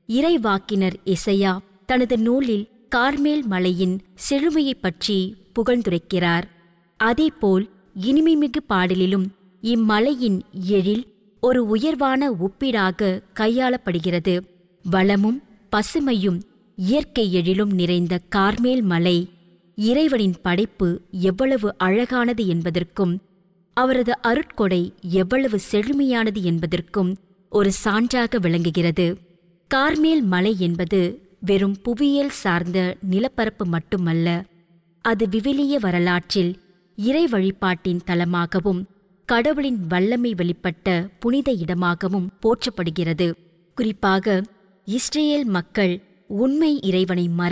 இறைவாக்கினர் இசையா தனது நூலில் கார்மேல் மலையின் செழுமையைப் பற்றி புகழ்ந்துரைக்கிறார் அதேபோல் இனிமைமிகு பாடலிலும் இம்மலையின் எழில் ஒரு உயர்வான ஒப்பீடாக கையாளப்படுகிறது வளமும் பசுமையும் இயற்கை எழிலும் நிறைந்த கார்மேல் மலை இறைவனின் படைப்பு எவ்வளவு அழகானது என்பதற்கும் அவரது அருட்கொடை எவ்வளவு செழுமையானது என்பதற்கும் ஒரு சான்றாக விளங்குகிறது கார்மேல் மலை என்பது வெறும் புவியியல் சார்ந்த நிலப்பரப்பு மட்டுமல்ல அது விவிலிய வரலாற்றில் இறை வழிபாட்டின் தலமாகவும் கடவுளின் வல்லமை வெளிப்பட்ட புனித இடமாகவும் போற்றப்படுகிறது குறிப்பாக இஸ்ரேல் மக்கள் உண்மை இறைவனை மற